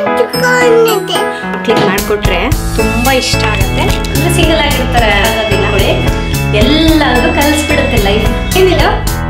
ಮಕ್ಳಿಗೆ ಮಾಡಿಕೊಟ್ರೆ ತುಂಬ ಇಷ್ಟ ಆಗುತ್ತೆ ಅಂದರೆ ಸಿಂಗಲ್ ಆಗಿರ್ತಾರೆ ಆಗೋದಿಲ್ಲ ಅವಳಿ ಎಲ್ಲರಿಗೂ ಕಲಿಸ್ಬಿಡುತ್ತೆ ಲೈಫ್ ಏನಿಲ್ಲ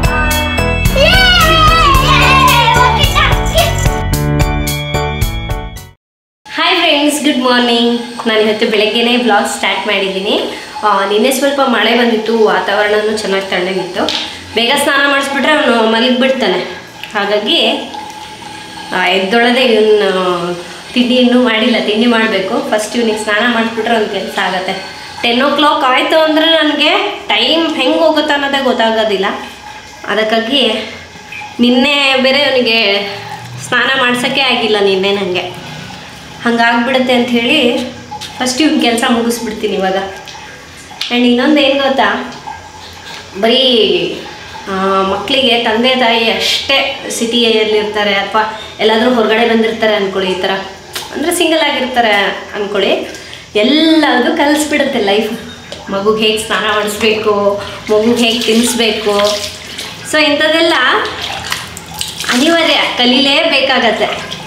ಹಾಯ್ ಫ್ರೆಂಡ್ಸ್ ಗುಡ್ ಮಾರ್ನಿಂಗ್ ನಾನು ಇವತ್ತು ಬೆಳಗ್ಗೆನೇ ಬ್ಲಾಗ್ ಸ್ಟಾರ್ಟ್ ಮಾಡಿದ್ದೀನಿ ಆ, ನಿನ್ನೆ ಸ್ವಲ್ಪ ಮಳೆ ಬಂದಿತ್ತು ವಾತಾವರಣನೂ ಚೆನ್ನಾಗಿ ತಣ್ಣಗಿತ್ತು ಬೇಗ ಸ್ನಾನ ಮಾಡಿಸ್ಬಿಟ್ರೆ ಅವನು ಮಲಗಿಬಿಡ್ತಾನೆ ಹಾಗಾಗಿ ಆ, ಎದ್ದೊಳದೆ ಇವನು ತಿಂಡಿ ಇನ್ನೂ ಮಾಡಿಲ್ಲ ತಿಂಡಿ ಮಾಡಬೇಕು ಫಸ್ಟ್ ಇವನಿಗೆ ಸ್ನಾನ ಮಾಡಿಸ್ಬಿಟ್ರೆ ಒಂದು ಕೆಲಸ ಆಗುತ್ತೆ ಟೆನ್ ಓ ಕ್ಲಾಕ್ ಆಯಿತು ಅಂದರೆ ನನಗೆ ಟೈಮ್ ಹೆಂಗೆ ಹೋಗುತ್ತೆ ಅನ್ನೋದೇ ಗೊತ್ತಾಗೋದಿಲ್ಲ ಅದಕ್ಕಾಗಿ ನಿನ್ನೆ ಬೇರೆ ಅವನಿಗೆ ಸ್ನಾನ ಮಾಡ್ಸೋಕ್ಕೆ ಆಗಿಲ್ಲ ನಿನ್ನೆ ನನಗೆ ಹಂಗಾಗ್ಬಿಡುತ್ತೆ ಅಂತ ಹೇಳಿ ಫಸ್ಟ್ ಇವ್ನ ಕೆಲಸ ಮುಗಿಸ್ಬಿಡ್ತೀನಿ ಇವಾಗ ಆ್ಯಂಡ್ ಇನ್ನೊಂದು ಏನು ಗೊತ್ತಾ ಬರೀ ಆ, ಮಕ್ಕಳಿಗೆ ತಂದೆ ತಾಯಿ ಅಷ್ಟೇ ಸಿಟಿಯಲ್ಲಿರ್ತಾರೆ ಅಥವಾ ಎಲ್ಲಾದರೂ ಹೊರಗಡೆ ಬಂದಿರ್ತಾರೆ ಅಂದ್ಕೊಳ್ಳಿ ಈ ಥರ ಅಂದರೆ ಸಿಂಗಲ್ ಆಗಿರ್ತಾರೆ ಅಂದ್ಕೊಳ್ಳಿ ಎಲ್ಲದೂ ಕಲಿಸ್ಬಿಡುತ್ತೆ ಲೈಫ್ ಮಗುಗೆ ಹೇಗೆ ಸ್ನಾನ ಮಾಡಿಸ್ಬೇಕು ಮಗುಗೆ ಹೇಗೆ ತಿನ್ನಿಸ್ಬೇಕು ಸೊ ಇಂಥದ್ದೆಲ್ಲ ಅನಿವಾರ್ಯ ಕಲೀಲೇಬೇಕಾಗತ್ತೆ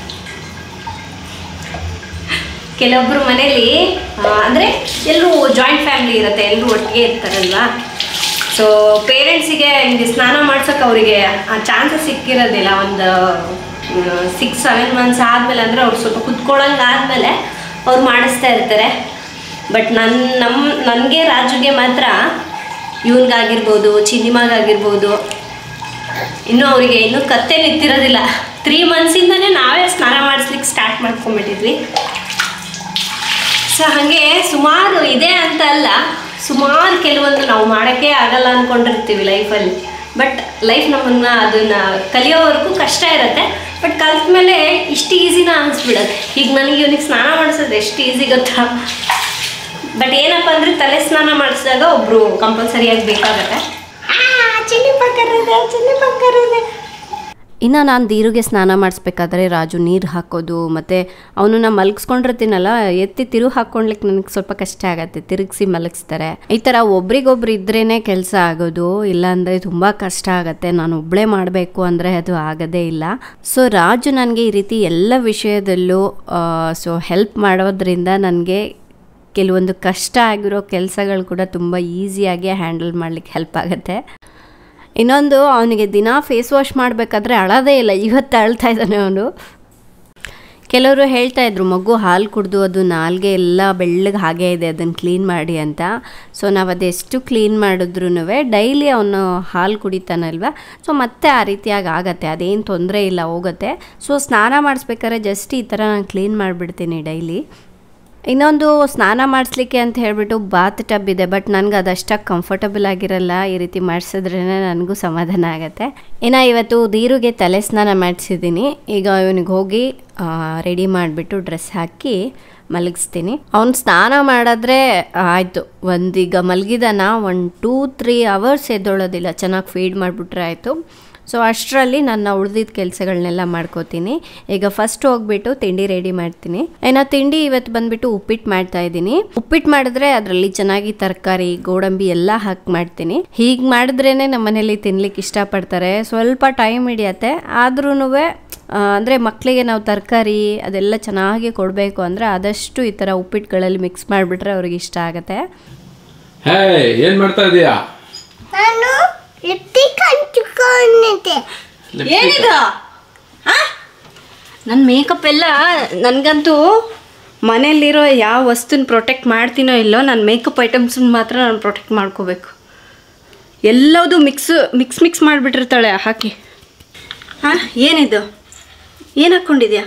ಕೆಲವೊಬ್ಬರು ಮನೇಲಿ ಅಂದರೆ ಎಲ್ಲರೂ ಜಾಯಿಂಟ್ ಫ್ಯಾಮಿಲಿ ಇರುತ್ತೆ ಎಲ್ಲರೂ ಒಟ್ಟಿಗೆ ಇರ್ತಾರಲ್ವಾ ಸೊ ಪೇರೆಂಟ್ಸಿಗೆ ಹಿಂಗೆ ಸ್ನಾನ ಮಾಡ್ಸೋಕೆ ಅವರಿಗೆ ಆ ಚಾನ್ಸಸ್ ಸಿಕ್ಕಿರೋದಿಲ್ಲ ಒಂದು ಸಿಕ್ಸ್ ಸೆವೆನ್ ಮಂತ್ಸ್ ಆದಮೇಲೆ ಅಂದರೆ ಅವ್ರು ಸ್ವಲ್ಪ ಕುತ್ಕೊಳ್ಳೋಂಗೆ ಆದಮೇಲೆ ಅವ್ರು ಮಾಡಿಸ್ತಾ ಇರ್ತಾರೆ ಬಟ್ ನನ್ನ ನಮ್ಮ ನನಗೆ ರಾಜುಗೆ ಮಾತ್ರ ಇವನ್ಗಾಗಿರ್ಬೋದು ಚಿನ್ನಿಮಾಗಾಗಿರ್ಬೋದು ಇನ್ನೂ ಅವರಿಗೆ ಇನ್ನೂ ಕತ್ತೆ ನಿಂತಿರೋದಿಲ್ಲ ತ್ರೀ ಮಂತ್ಸಿಂದನೇ ನಾವೇ ಸ್ನಾನ ಮಾಡಿಸ್ಲಿಕ್ಕೆ ಸ್ಟಾರ್ಟ್ ಮಾಡ್ಕೊಂಬಿಟ್ಟಿದ್ವಿ ಸೊ ಹಾಗೆ ಸುಮಾರು ಇದೆ ಅಂತ ಅಲ್ಲ ಸುಮಾರು ಕೆಲವೊಂದು ನಾವು ಮಾಡೋಕ್ಕೆ ಆಗಲ್ಲ ಅಂದ್ಕೊಂಡಿರ್ತೀವಿ ಲೈಫಲ್ಲಿ ಬಟ್ ಲೈಫ್ ನಮ್ಮನ್ನು ಅದನ್ನು ಕಲಿಯೋವರೆಗೂ ಕಷ್ಟ ಇರುತ್ತೆ ಬಟ್ ಕಲ್ತ ಮೇಲೆ ಇಷ್ಟು ಈಸಿನ ಅನಿಸ್ಬಿಡತ್ತೆ ಈಗ ನನಗೆ ಇವನಿಗೆ ಸ್ನಾನ ಮಾಡಿಸೋದು ಎಷ್ಟು ಈಸಿ ಗೊತ್ತಾ ಬಟ್ ಏನಪ್ಪ ಅಂದರೆ ತಲೆ ಸ್ನಾನ ಮಾಡಿಸಿದಾಗ ಒಬ್ಬರು ಕಂಪಲ್ಸರಿಯಾಗಿ ಬೇಕಾಗತ್ತೆ ಚಿಲ್ಲಿ ಪಕ್ಕರಿದೆ ಚಿಲ್ಲಿ ಪಕ್ಕರಿದೆ ಇನ್ನು ನಾನು ದೀರುಗೆ ಸ್ನಾನ ಮಾಡಿಸ್ಬೇಕಾದ್ರೆ ರಾಜು ನೀರು ಹಾಕೋದು ಮತ್ತು ಅವನನ್ನ ಮಲಗಿಸ್ಕೊಂಡಿರ್ತೀನಲ್ಲ ಎತ್ತಿ ತಿರು ಹಾಕ್ಕೊಳ್ಲಿಕ್ಕೆ ನನಗೆ ಸ್ವಲ್ಪ ಕಷ್ಟ ಆಗುತ್ತೆ ತಿರುಗಿಸಿ ಮಲಗಿಸ್ತಾರೆ ಈ ಥರ ಒಬ್ರಿಗೊಬ್ರು ಇದ್ರೇ ಕೆಲಸ ಆಗೋದು ಇಲ್ಲಾಂದರೆ ತುಂಬ ಕಷ್ಟ ಆಗುತ್ತೆ ನಾನು ಒಬ್ಬಳೇ ಮಾಡಬೇಕು ಅಂದರೆ ಅದು ಆಗೋದೇ ಇಲ್ಲ ಸೊ ರಾಜು ನನಗೆ ಈ ರೀತಿ ಎಲ್ಲ ವಿಷಯದಲ್ಲೂ ಸೊ ಹೆಲ್ಪ್ ಮಾಡೋದ್ರಿಂದ ನನಗೆ ಕೆಲವೊಂದು ಕಷ್ಟ ಆಗಿರೋ ಕೆಲಸಗಳು ಕೂಡ ತುಂಬ ಈಸಿಯಾಗಿ ಹ್ಯಾಂಡಲ್ ಮಾಡ್ಲಿಕ್ಕೆ ಹೆಲ್ಪ್ ಆಗುತ್ತೆ ಇನ್ನೊಂದು ಅವನಿಗೆ ದಿನ ಫೇಸ್ ವಾಶ್ ಮಾಡಬೇಕಾದ್ರೆ ಅಳೋದೇ ಇಲ್ಲ ಇವತ್ತು ಅಳ್ತಾ ಇದ್ದಾನೆ ಅವನು ಕೆಲವರು ಹೇಳ್ತಾ ಇದ್ರು ಮಗು ಹಾಲು ಕುಡಿದು ಅದು ನಾಲ್ಗೆ ಎಲ್ಲ ಬೆಳ್ಳಗೆ ಹಾಗೆ ಇದೆ ಅದನ್ನು ಕ್ಲೀನ್ ಮಾಡಿ ಅಂತ ಸೊ ನಾವು ಅದೆಷ್ಟು ಕ್ಲೀನ್ ಮಾಡಿದ್ರೂ ಡೈಲಿ ಅವನು ಹಾಲು ಕುಡಿತಾನಲ್ವ ಸೊ ಮತ್ತೆ ಆ ರೀತಿಯಾಗಿ ಆಗತ್ತೆ ಅದೇನು ತೊಂದರೆ ಇಲ್ಲ ಹೋಗುತ್ತೆ ಸೊ ಸ್ನಾನ ಮಾಡಿಸ್ಬೇಕಾದ್ರೆ ಜಸ್ಟ್ ಈ ಥರ ನಾನು ಕ್ಲೀನ್ ಮಾಡಿಬಿಡ್ತೀನಿ ಡೈಲಿ ಇನ್ನೊಂದು ಸ್ನಾನ ಮಾಡಿಸ್ಲಿಕ್ಕೆ ಅಂತ ಹೇಳ್ಬಿಟ್ಟು ಬಾತ್ ಟಬ್ ಇದೆ ಬಟ್ ನನಗೆ ಅದಷ್ಟಾಗಿ ಕಂಫರ್ಟಬಲ್ ಆಗಿರಲ್ಲ ಈ ರೀತಿ ಮಾಡಿಸಿದ್ರೇ ನನಗೂ ಸಮಾಧಾನ ಆಗುತ್ತೆ ಇನ್ನು ಇವತ್ತು ದೀರುಗೆ ತಲೆ ಸ್ನಾನ ಮಾಡಿಸಿದ್ದೀನಿ ಈಗ ಇವನಿಗೆ ಹೋಗಿ ರೆಡಿ ಮಾಡಿಬಿಟ್ಟು ಡ್ರೆಸ್ ಹಾಕಿ ಮಲಗಿಸ್ತೀನಿ ಅವ್ನು ಸ್ನಾನ ಮಾಡಿದ್ರೆ ಆಯಿತು ಒಂದೀಗ ಮಲಗಿದಾನ ಒಂದು ಟೂ ತ್ರೀ ಅವರ್ಸ್ ಎದ್ದೊಳೋದಿಲ್ಲ ಚೆನ್ನಾಗಿ ಫೀಡ್ ಮಾಡಿಬಿಟ್ರೆ ಆಯಿತು ಸೊ ಅಷ್ಟರಲ್ಲಿ ನನ್ನ ಉಳಿದಿದ್ದ ಕೆಲಸಗಳನ್ನೆಲ್ಲ ಮಾಡ್ಕೋತೀನಿ ಈಗ ಫಸ್ಟ್ ಹೋಗ್ಬಿಟ್ಟು ತಿಂಡಿ ರೆಡಿ ಮಾಡ್ತೀನಿ ಏನೋ ತಿಂಡಿ ಇವತ್ತು ಬಂದ್ಬಿಟ್ಟು ಉಪ್ಪಿಟ್ಟು ಮಾಡ್ತಾ ಇದ್ದೀನಿ ಉಪ್ಪಿಟ್ಟು ಮಾಡಿದ್ರೆ ಅದರಲ್ಲಿ ಚೆನ್ನಾಗಿ ತರಕಾರಿ ಗೋಡಂಬಿ ಎಲ್ಲ ಹಾಕಿ ಮಾಡ್ತೀನಿ ಹೀಗೆ ಮಾಡಿದ್ರೇನೆ ನಮ್ಮ ಮನೇಲಿ ತಿನ್ಲಿಕ್ಕೆ ಇಷ್ಟಪಡ್ತಾರೆ ಸ್ವಲ್ಪ ಟೈಮ್ ಹಿಡಿಯತ್ತೆ ಆದ್ರೂ ಅಂದರೆ ಮಕ್ಕಳಿಗೆ ನಾವು ತರಕಾರಿ ಅದೆಲ್ಲ ಚೆನ್ನಾಗಿ ಕೊಡಬೇಕು ಅಂದರೆ ಆದಷ್ಟು ಈ ಥರ ಉಪ್ಪಿಟ್ಟುಗಳಲ್ಲಿ ಮಿಕ್ಸ್ ಮಾಡಿಬಿಟ್ರೆ ಅವ್ರಿಗೆ ಇಷ್ಟ ಆಗುತ್ತೆ ಹೇ ಏನ್ ಮಾಡ್ತಾ ಇದೀಯಾ ನಾನು ಲಿಪ್ಟಿಕ್ ಹಂಚಿಕೊಂಡಿದ್ದೆ ಏನಿದು ನನ್ನ ಮೇಕಪ್ ಎಲ್ಲ ನನಗಂತೂ ಮನೆಯಲ್ಲಿರೋ ಯಾವ ವಸ್ತುನ ಪ್ರೊಟೆಕ್ಟ್ ಮಾಡ್ತೀನೋ ಇಲ್ಲೋ ನನ್ನ ಮೇಕಪ್ ಐಟಮ್ಸನ್ನ ಮಾತ್ರ ನಾನು ಪ್ರೊಟೆಕ್ಟ್ ಮಾಡ್ಕೋಬೇಕು ಎಲ್ಲದು ಮಿಕ್ಸ್ ಮಿಕ್ಸ್ ಮಿಕ್ಸ್ ಮಾಡಿಬಿಟ್ಟಿರ್ತಾಳೆ ಹಾಕಿ ಹಾಂ ಏನಿದು ಏನು ಹಾಕ್ಕೊಂಡಿದ್ಯಾ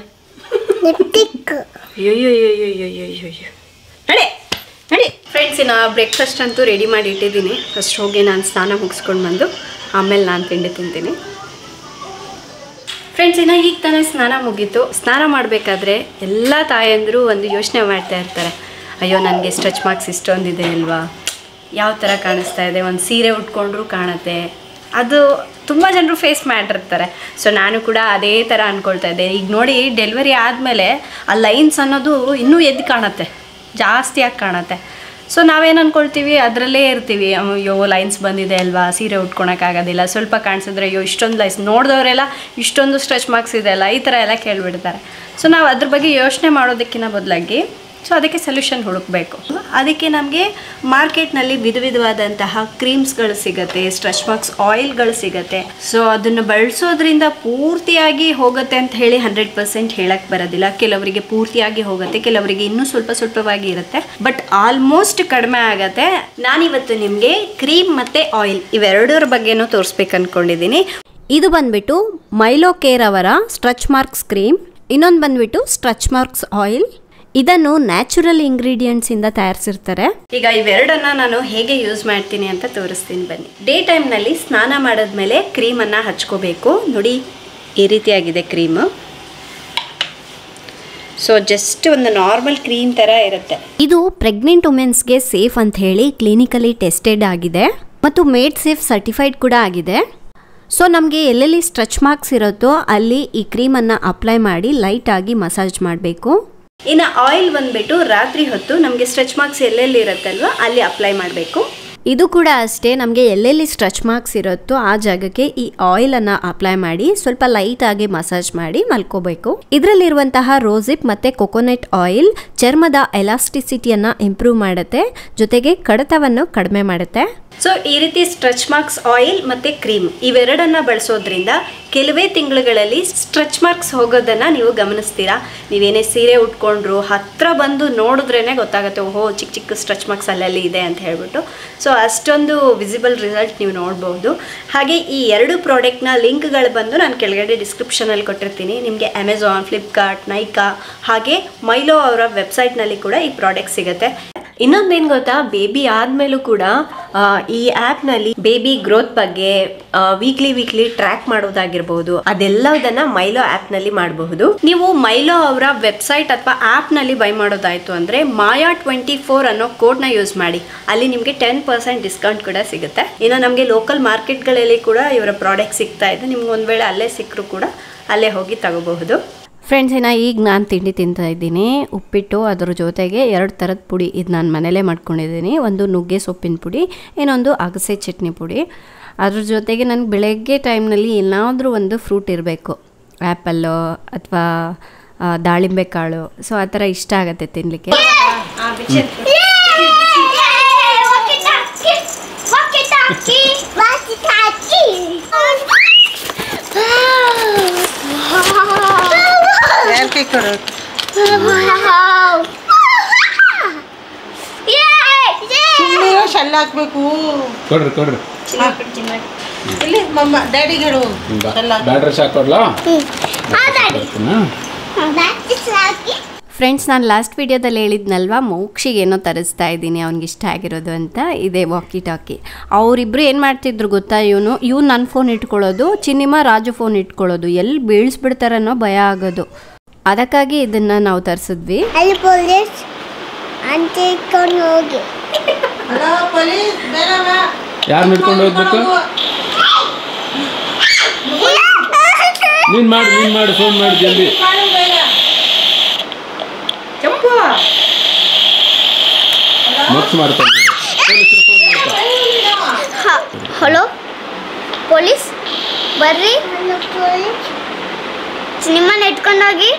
ಅಯ್ಯೋಯ್ಯೋಯ್ಯೋಯ್ಯೋಯ್ಯೋಯ್ಯೋ ನಡೆ ನಡಿ ಫ್ರೆಂಡ್ಸ್ ಇನ್ನು ಬ್ರೇಕ್ಫಾಸ್ಟ್ ಅಂತೂ ರೆಡಿ ಮಾಡಿ ಇಟ್ಟಿದ್ದೀನಿ ಫಸ್ಟ್ ಹೋಗಿ ನಾನು ಸ್ನಾನ ಮುಗಿಸ್ಕೊಂಡು ಬಂದು ಆಮೇಲೆ ನಾನು ತಿಂಡಿ ತಿಂತೀನಿ ಫ್ರೆಂಡ್ಸ್ ಇನ್ನು ಈಗ ತಾನೇ ಸ್ನಾನ ಮುಗೀತು ಸ್ನಾನ ಮಾಡಬೇಕಾದ್ರೆ ಎಲ್ಲ ತಾಯಂದರು ಒಂದು ಯೋಚನೆ ಮಾಡ್ತಾ ಇರ್ತಾರೆ ಅಯ್ಯೋ ನನಗೆ ಸ್ಟ್ರೆಚ್ ಮಾರ್ಕ್ಸ್ ಇಷ್ಟೊಂದಿದೆ ಅಲ್ವಾ ಯಾವ ಥರ ಕಾಣಿಸ್ತಾ ಇದೆ ಒಂದು ಸೀರೆ ಉಟ್ಕೊಂಡ್ರೂ ಕಾಣುತ್ತೆ ಅದು ತುಂಬ ಜನರು ಫೇಸ್ ಮಾಡಿರ್ತಾರೆ ಸೊ ನಾನು ಕೂಡ ಅದೇ ಥರ ಅಂದ್ಕೊಳ್ತಾ ಇದ್ದೆ ಈಗ ನೋಡಿ ಡೆಲಿವರಿ ಆದಮೇಲೆ ಆ ಲೈನ್ಸ್ ಅನ್ನೋದು ಇನ್ನೂ ಎದ್ದು ಕಾಣುತ್ತೆ ಜಾಸ್ತಿಯಾಗಿ ಕಾಣುತ್ತೆ ಸೊ ನಾವೇನು ಅನ್ಕೊಳ್ತೀವಿ ಅದರಲ್ಲೇ ಇರ್ತೀವಿ ಅಯ್ಯೋ ಲೈನ್ಸ್ ಬಂದಿದೆ ಅಲ್ವಾ ಸೀರೆ ಉಟ್ಕೊಳಕ್ಕಾಗೋದಿಲ್ಲ ಸ್ವಲ್ಪ ಕಾಣಿಸಿದ್ರೆ ಅಯ್ಯೋ ಇಷ್ಟೊಂದು ಲೈನ್ಸ್ ನೋಡಿದವರೆಲ್ಲ ಇಷ್ಟೊಂದು ಸ್ಟ್ರೆಚ್ ಮಾರ್ಕ್ಸ್ ಇದೆ ಅಲ್ಲ ಈ ಥರ ಎಲ್ಲ ಕೇಳಿಬಿಡ್ತಾರೆ ಸೊ ನಾವು ಅದ್ರ ಬಗ್ಗೆ ಯೋಚನೆ ಮಾಡೋದಕ್ಕಿಂತ ಬದಲಾಗಿ ಸೊ ಅದಕ್ಕೆ ಸೊಲ್ಯೂಷನ್ ಹುಡುಕಬೇಕು ಅದಕ್ಕೆ ನಮಗೆ ಮಾರ್ಕೆಟ್ನಲ್ಲಿ ವಿಧ ವಿಧವಾದಂತಹ ಕ್ರೀಮ್ಸ್ಗಳು ಸಿಗುತ್ತೆ ಸ್ಟ್ರೆಚ್ ಮಾರ್ಕ್ಸ್ ಆಯಿಲ್ಗಳು ಸಿಗುತ್ತೆ ಸೊ ಅದನ್ನು ಬಳಸೋದ್ರಿಂದ ಪೂರ್ತಿಯಾಗಿ ಹೋಗುತ್ತೆ ಅಂತ ಹೇಳಿ ಹಂಡ್ರೆಡ್ ಪರ್ಸೆಂಟ್ ಹೇಳಕ್ಕೆ ಬರೋದಿಲ್ಲ ಕೆಲವರಿಗೆ ಪೂರ್ತಿಯಾಗಿ ಹೋಗುತ್ತೆ ಕೆಲವರಿಗೆ ಇನ್ನೂ ಸ್ವಲ್ಪ ಸ್ವಲ್ಪವಾಗಿ ಇರುತ್ತೆ ಬಟ್ ಆಲ್ಮೋಸ್ಟ್ ಕಡಿಮೆ ಆಗತ್ತೆ ನಾನಿವತ್ತು ನಿಮಗೆ ಕ್ರೀಮ್ ಮತ್ತು ಆಯಿಲ್ ಇವೆರಡರ ಬಗ್ಗೆನೂ ತೋರಿಸ್ಬೇಕು ಅಂದ್ಕೊಂಡಿದ್ದೀನಿ ಇದು ಬಂದ್ಬಿಟ್ಟು ಮೈಲೋ ಕೇರ್ ಅವರ ಸ್ಟ್ರೆಚ್ ಮಾರ್ಕ್ಸ್ ಕ್ರೀಮ್ ಇನ್ನೊಂದು ಬಂದ್ಬಿಟ್ಟು ಸ್ಟ್ರೆಚ್ ಮಾರ್ಕ್ಸ್ ಆಯಿಲ್ ಇದನ್ನು ನ್ಯಾಚುರಲ್ ಇಂಗ್ರೀಡಿಯೆಂಟ್ಸಿಂದ ತಯಾರಿಸಿರ್ತಾರೆ ಈಗ ಇವೆರಡನ್ನ ನಾನು ಹೇಗೆ ಯೂಸ್ ಮಾಡ್ತೀನಿ ಅಂತ ತೋರಿಸ್ತೀನಿ ಬನ್ನಿ ಡೇ ಟೈಮ್ನಲ್ಲಿ ಸ್ನಾನ ಮಾಡಿದ್ಮೇಲೆ ಕ್ರೀಮನ್ನು ಹಚ್ಕೋಬೇಕು ನೋಡಿ ಈ ರೀತಿಯಾಗಿದೆ ಕ್ರೀಮು ಸೊ ಜಸ್ಟ್ ಒಂದು ನಾರ್ಮಲ್ ಕ್ರೀಮ್ ಥರ ಇರುತ್ತೆ ಇದು ಪ್ರೆಗ್ನೆಂಟ್ ವುಮೆನ್ಸ್ಗೆ ಸೇಫ್ ಅಂತ ಹೇಳಿ ಕ್ಲಿನಿಕಲಿ ಟೆಸ್ಟೆಡ್ ಆಗಿದೆ ಮತ್ತು ಮೇಡ್ ಸೇಫ್ ಸರ್ಟಿಫೈಡ್ ಕೂಡ ಆಗಿದೆ ಸೊ ನಮಗೆ ಎಲ್ಲೆಲ್ಲಿ ಸ್ಟ್ರೆಚ್ ಮಾರ್ಕ್ಸ್ ಇರುತ್ತೋ ಅಲ್ಲಿ ಈ ಕ್ರೀಮನ್ನು ಅಪ್ಲೈ ಮಾಡಿ ಲೈಟಾಗಿ ಮಸಾಜ್ ಮಾಡಬೇಕು ಇನ್ನು ಆಯಿಲ್ ಬಂದ್ಬಿಟ್ಟು ರಾತ್ರಿ ಹೊತ್ತು ನಮಗೆ ಸ್ಟ್ರೆಚ್ ಮಾರ್ಕ್ಸ್ ಎಲ್ಲೆಲ್ಲಿ ಇರುತ್ತಲ್ವ ಅಲ್ಲಿ ಅಪ್ಲೈ ಮಾಡಬೇಕು ಇದು ಕೂಡ ಅಷ್ಟೇ ನಮಗೆ ಎಲ್ಲೆಲ್ಲಿ ಸ್ಟ್ರೆಚ್ ಮಾರ್ಕ್ಸ್ ಇರುತ್ತೋ ಆ ಜಾಗಕ್ಕೆ ಈ ಆಯಿಲನ್ನು ಅಪ್ಲೈ ಮಾಡಿ ಸ್ವಲ್ಪ ಲೈಟಾಗಿ ಮಸಾಜ್ ಮಾಡಿ ಮಲ್ಕೋಬೇಕು ಇದರಲ್ಲಿರುವಂತಹ ರೋಸಿಪ್ ಮತ್ತು ಕೊಕೊನೆಟ್ ಆಯಿಲ್ ಚರ್ಮದ ಎಲಾಸ್ಟಿಸಿಟಿಯನ್ನು ಇಂಪ್ರೂವ್ ಮಾಡುತ್ತೆ ಜೊತೆಗೆ ಕಡತವನ್ನು ಕಡಿಮೆ ಮಾಡುತ್ತೆ ಸೊ ಈ ರೀತಿ ಸ್ಟ್ರೆಚ್ ಮಾರ್ಕ್ಸ್ ಆಯಿಲ್ ಮತ್ತು ಕ್ರೀಮ್ ಇವೆರಡನ್ನ ಬಳಸೋದ್ರಿಂದ ಕೆಲವೇ ತಿಂಗಳುಗಳಲ್ಲಿ ಸ್ಟ್ರೆಚ್ ಮಾರ್ಕ್ಸ್ ಹೋಗೋದನ್ನು ನೀವು ಗಮನಿಸ್ತೀರಾ ನೀವೇನೇ ಸೀರೆ ಉಟ್ಕೊಂಡ್ರು ಹತ್ರ ಬಂದು ನೋಡಿದ್ರೇ ಗೊತ್ತಾಗುತ್ತೆ ಓಹೋ ಚಿಕ್ಕ ಚಿಕ್ಕ ಸ್ಟ್ರೆಚ್ ಮಾರ್ಕ್ಸ್ ಅಲ್ಲಲ್ಲಿ ಇದೆ ಅಂತ ಹೇಳ್ಬಿಟ್ಟು ಸೊ ಅಷ್ಟೊಂದು ವಿಸಿಬಲ್ ರಿಸಲ್ಟ್ ನೀವು ನೋಡ್ಬೋದು ಹಾಗೆ ಈ ಎರಡು ಪ್ರಾಡಕ್ಟ್ನ ಲಿಂಕ್ಗಳು ಬಂದು ನಾನು ಕೆಳಗಡೆ ಡಿಸ್ಕ್ರಿಪ್ಷನಲ್ಲಿ ಕೊಟ್ಟಿರ್ತೀನಿ ನಿಮಗೆ ಅಮೆಝಾನ್ ಫ್ಲಿಪ್ಕಾರ್ಟ್ ನೈಕಾ ಹಾಗೆ ಮೈಲೋ ಅವರ ವೆಬ್ಸೈಟ್ನಲ್ಲಿ ಕೂಡ ಈ ಪ್ರಾಡಕ್ಟ್ ಸಿಗುತ್ತೆ ಇನ್ನೊಂದೇನು ಗೊತ್ತಾ ಬೇಬಿ ಆದಮೇಲೂ ಕೂಡ ಆ, ಈ ಆ್ಯಪ್ನಲ್ಲಿ ಬೇಬಿ ಗ್ರೋತ್ ಬಗ್ಗೆ ವೀಕ್ಲಿ ವೀಕ್ಲಿ ಟ್ರ್ಯಾಕ್ ಮಾಡೋದಾಗಿರ್ಬೋದು ಅದೆಲ್ಲದನ್ನ ಮೈಲೋ ಆ್ಯಪ್ನಲ್ಲಿ ಮಾಡಬಹುದು ನೀವು ಮೈಲೋ ಅವರ ವೆಬ್ಸೈಟ್ ಅಥವಾ ಆ್ಯಪ್ನಲ್ಲಿ ಬೈ ಮಾಡೋದಾಯಿತು ಅಂದರೆ ಮಾಯಾ ಟ್ವೆಂಟಿ ಫೋರ್ ಅನ್ನೋ ಕೋಡ್ನ ಯೂಸ್ ಮಾಡಿ ಅಲ್ಲಿ ನಿಮಗೆ ಟೆನ್ ಪರ್ಸೆಂಟ್ ಡಿಸ್ಕೌಂಟ್ ಕೂಡ ಸಿಗುತ್ತೆ ಇನ್ನು ನಮಗೆ ಲೋಕಲ್ ಮಾರ್ಕೆಟ್ಗಳಲ್ಲಿ ಕೂಡ ಇವರ ಪ್ರಾಡಕ್ಟ್ ಸಿಗ್ತಾ ಇದೆ ನಿಮ್ಗೆ ಒಂದು ವೇಳೆ ಅಲ್ಲೇ ಸಿಕ್ಕರೂ ಕೂಡ ಅಲ್ಲೇ ಹೋಗಿ ತಗೋಬಹುದು ಫ್ರೆಂಡ್ಸ್ ಇನ್ನು ಈಗ ನಾನು ತಿಂಡಿ ತಿಂತಾ ಇದ್ದೀನಿ ಉಪ್ಪಿಟ್ಟು ಅದ್ರ ಜೊತೆಗೆ ಎರಡು ಥರದ ಪುಡಿ ಇದು ನಾನು ಮನೇಲೇ ಮಾಡ್ಕೊಂಡಿದ್ದೀನಿ ಒಂದು ನುಗ್ಗೆ ಸೊಪ್ಪಿನ ಪುಡಿ ಇನ್ನೊಂದು ಅಗಸೆ ಚಟ್ನಿ ಪುಡಿ ಅದ್ರ ಜೊತೆಗೆ ನನಗೆ ಬೆಳಗ್ಗೆ ಟೈಮ್ನಲ್ಲಿ ಏನಾದರೂ ಒಂದು ಫ್ರೂಟ್ ಇರಬೇಕು ಆ್ಯಪಲ್ಲು ಅಥವಾ ದಾಳಿಂಬೆ ಕಾಳು ಸೊ ಆ ಥರ ಇಷ್ಟ ಆಗುತ್ತೆ ತಿನ್ನಲಿಕ್ಕೆ ಯಾಕೆ ಕೊಡು ಸುಮ್ಮನೆ ಶೆಲ್ಲ ಹಾಕ್ಬೇಕು ಕೊಡ್ರಿ ಕೊಡ್ರಿ ಇಲ್ಲಿ ಮಮ್ಮ ಡ್ಯಾಡಿಗೆ ಹೇಳು ಬಾ- ಶೆಲ್ಲ ಹಾಕ್ಬೇಕು. ಬ್ಯಾಟ್ರಿ ಶಾಕ್ ಕೊಡ್ಲಾ ಕೊಡ್ತೀನಾ? ಫ್ರೆಂಡ್ಸ್ ನಾನು ಲಾಸ್ಟ್ ವಿಡಿಯೋದಲ್ಲಿ ಹೇಳಿದ್ನಲ್ವಾ ಮೋಕ್ಷಿಗೆ ಏನೋ ತರಿಸ್ತಾ ಇದ್ದೀನಿ ಅವ್ನಿಗೆ ಇಷ್ಟ ಆಗಿರೋದು ಅಂತ ಇದೆ ವಾಕಿ ಟಾಕಿ ಅವರಿಬ್ರು ಏನು ಮಾಡ್ತಿದ್ರು ಗೊತ್ತಾ ಇವನು ಇವ್ನು ನನ್ನ ಫೋನ್ ಇಟ್ಕೊಳ್ಳೋದು ಚಿನ್ನಿಮ ರಾಜು ಫೋನ್ ಇಟ್ಕೊಳ್ಳೋದು ಎಲ್ಲಿ ಬೀಳಿಸ್ಬಿಡ್ತಾರನ್ನೋ ಭಯ ಆಗೋದು ಅದಕ್ಕಾಗಿ ಇದನ್ನು ನಾವು ತರಿಸಿದ್ವಿ ಅಲ್ಲಿ ಪೊಲೀಸ್ ಅಂಟಿಕೊಂಡು ಹೋಗಿ ಹಲೋ ಪೊಲೀಸ್ ಬೇಗ ಬಾ. ಯಾರ್ ಹಿಡ್ಕೊಂಡು ಹೋಗ್ಬೇಕು ನೀನ್ ಮಾಡಿ ನೀನ್ ಮಾಡಿ ಫೋನ್ ಮಾಡಿ ಜಲ್ದಿ ಮಾಡು ಬೇಗ. ಕೆಂಪು ಮಕ್ಸ್ ಮಾಡ್ತಾರೆ ನೋಡಿ. ಪೊಲೀಸ್ರು ಫೋನ್ ಮಾಡ್ತಾರೆ ಹಲೋ ಪೊಲೀಸ್ ಬರ್ರಿ ನಿಮ್ಮನ್ನ ಇಟ್ಕೊಂಡೋಗಿ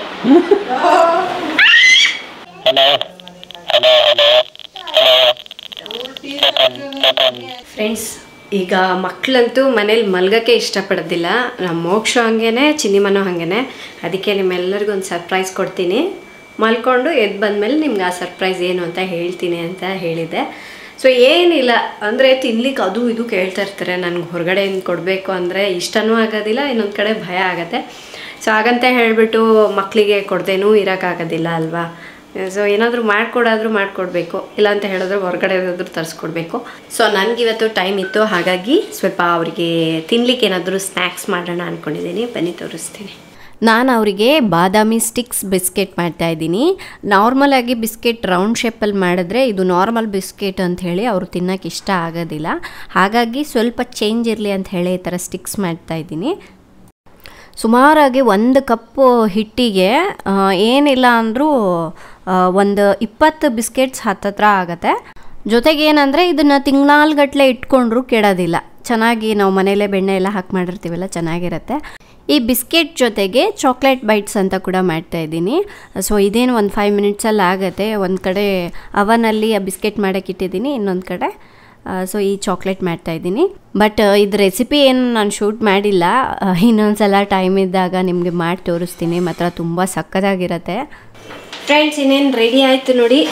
ಫ್ರೆಂಡ್ಸ್ ಈಗ ಮಕ್ಕಳಂತೂ ಮನೇಲಿ ಮಲ್ಗಕ್ಕೆ ಇಷ್ಟಪಡೋದಿಲ್ಲ ನಮ್ಮ ಮೋಕ್ಷ ಹಂಗೇನೆ ಚಿನ್ನಿಮನೂ ಹಾಗೇನೆ ಅದಕ್ಕೆ ನಿಮ್ಮೆಲ್ಲರಿಗೂ ಒಂದು ಸರ್ಪ್ರೈಸ್ ಕೊಡ್ತೀನಿ ಮಲ್ಕೊಂಡು ಎದ್ದು ಬಂದಮೇಲೆ ನಿಮ್ಗೆ ಆ ಸರ್ಪ್ರೈಸ್ ಏನು ಅಂತ ಹೇಳ್ತೀನಿ ಅಂತ ಹೇಳಿದೆ ಸೊ ಏನಿಲ್ಲ ಅಂದರೆ ತಿನ್ಲಿಕ್ಕೆ ಅದು ಇದು ಕೇಳ್ತಾ ಇರ್ತಾರೆ ನನಗೆ ಹೊರಗಡೆಯಿಂದ ಕೊಡಬೇಕು ಅಂದರೆ ಇಷ್ಟನೂ ಆಗೋದಿಲ್ಲ ಇನ್ನೊಂದು ಕಡೆ ಭಯ ಆಗುತ್ತೆ ಸೊ ಹಾಗಂತ ಹೇಳಿಬಿಟ್ಟು ಮಕ್ಕಳಿಗೆ ಕೊಡ್ದೇನೂ ಇರೋಕ್ಕಾಗೋದಿಲ್ಲ ಅಲ್ವಾ ಸೊ ಏನಾದರೂ ಮಾಡಿಕೊಡಾದ್ರೂ ಮಾಡಿಕೊಡ್ಬೇಕು ಇಲ್ಲ ಅಂತ ಹೇಳಿದ್ರೆ ಹೊರಗಡೆ ಏನಾದರೂ ತರಿಸ್ಕೊಡ್ಬೇಕು ಸೊ ನನಗಿವತ್ತು ಟೈಮ್ ಇತ್ತು ಹಾಗಾಗಿ ಸ್ವಲ್ಪ ಅವರಿಗೆ ತಿನ್ಲಿಕ್ಕೆ ಏನಾದರೂ ಸ್ನ್ಯಾಕ್ಸ್ ಮಾಡೋಣ ಅಂದ್ಕೊಂಡಿದ್ದೀನಿ ಬನ್ನಿ ತೋರಿಸ್ತೀನಿ ನಾನು ಅವರಿಗೆ ಬಾದಾಮಿ ಸ್ಟಿಕ್ಸ್ ಬಿಸ್ಕೆಟ್ ಮಾಡ್ತಾ ಇದ್ದೀನಿ ನಾರ್ಮಲಾಗಿ ಬಿಸ್ಕೆಟ್ ರೌಂಡ್ ಶೇಪಲ್ಲಿ ಮಾಡಿದ್ರೆ ಇದು ನಾರ್ಮಲ್ ಬಿಸ್ಕೆಟ್ ಅಂತ ಹೇಳಿ ಅವರು ತಿನ್ನೋಕೆ ಇಷ್ಟ ಆಗೋದಿಲ್ಲ ಹಾಗಾಗಿ ಸ್ವಲ್ಪ ಚೇಂಜ್ ಇರಲಿ ಅಂತ ಹೇಳಿ ಈ ಥರ ಸ್ಟಿಕ್ಸ್ ಮಾಡ್ತಾ ಇದ್ದೀನಿ ಸುಮಾರಾಗಿ ಒಂದು ಕಪ್ಪು ಹಿಟ್ಟಿಗೆ ಆ, ಏನಿಲ್ಲ ಅಂದರೂ ಒಂದು ಇಪ್ಪತ್ತು ಬಿಸ್ಕೆಟ್ಸ್ ಹತ್ತತ್ರ ಆಗುತ್ತೆ ಜೊತೆಗೆ ಏನಂದರೆ ಇದನ್ನು ತಿಂಗಳಾಲ್ಗಟ್ಲೆ ಇಟ್ಕೊಂಡ್ರು ಕೆಡೋದಿಲ್ಲ ಚೆನ್ನಾಗಿ ನಾವು ಮನೇಲೇ ಬೆಣ್ಣೆ ಎಲ್ಲ ಹಾಕಿ ಮಾಡಿರ್ತೀವಲ್ಲ ಚೆನ್ನಾಗಿರುತ್ತೆ ಈ ಬಿಸ್ಕೆಟ್ ಜೊತೆಗೆ ಚಾಕ್ಲೇಟ್ ಬೈಟ್ಸ್ ಅಂತ ಕೂಡ ಮಾಡ್ತಾ ಇದ್ದೀನಿ ಸೊ ಇದೇನು ಒಂದು ಫೈವ್ ಮಿನಿಟ್ಸಲ್ಲಿ ಆಗುತ್ತೆ ಒಂದು ಕಡೆ ಅವನಲ್ಲಿ ಆ ಬಿಸ್ಕೆಟ್ ಮಾಡೋಕ್ಕೆ ಇಟ್ಟಿದ್ದೀನಿ ಇನ್ನೊಂದು ಕಡೆ ಸೊ ಈ ಚಾಕ್ಲೇಟ್ ಮಾಡ್ತಾ ಇದ್ದೀನಿ ಬಟ್ ಇದು ರೆಸಿಪಿ ಏನು ನಾನು ಶೂಟ್ ಮಾಡಿಲ್ಲ ಇನ್ನೊಂದು ಸಲ ಟೈಮ್ ಇದ್ದಾಗ ನಿಮಗೆ ಮಾಡಿ ತೋರಿಸ್ತೀನಿ ಮಾತ್ರ ತುಂಬ ಸಕ್ಕತ್ತಾಗಿರುತ್ತೆ ಫ್ರೆಂಡ್ಸ್ ಇನ್ನೇನು ರೆಡಿ ಆಯಿತು ನೋಡಿ